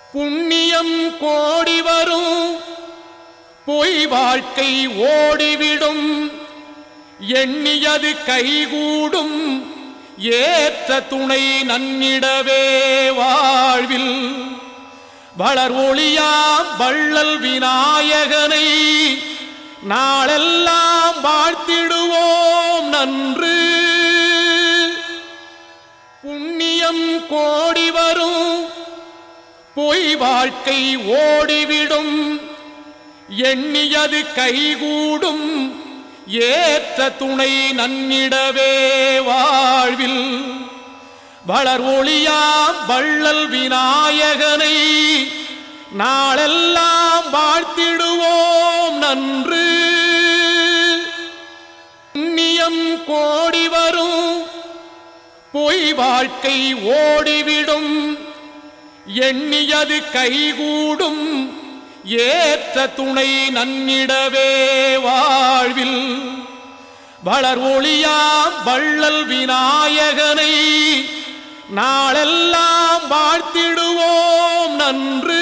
புண்ணியம் கோடி வரும் பொய் வாழ்க்கை ஓடிவிடும் எண்ணியது கைகூடும் ஏற்ற துணை நன்னிடவே வாழ்வில் வளர் ஒளியாம் வள்ளல் விநாயகனை நாளெல்லாம் வாழ்த்திடுவோம் நன்று புண்ணியம் கோடி வரும் பொய் வாழ்க்கை ஓடிவிடும் எண்ணியது கைகூடும் ஏற்ற துணை நன்னிடவே வாழ்வில் வளர் ஒளியாம் வள்ளல் விநாயகனை நாளெல்லாம் வாழ்த்திடுவோம் நன்று புண்ணியம் கோடி வரும் பொய் வாழ்க்கை ஓடிவிடும் எண்ணியது கைகூடும் ஏற்ற துணை நன்னிடவே வாழ்வில் வளர் ஒளியாம் வள்ளல் விநாயகனை நாளெல்லாம் வாழ்த்திடுவோம் நன்று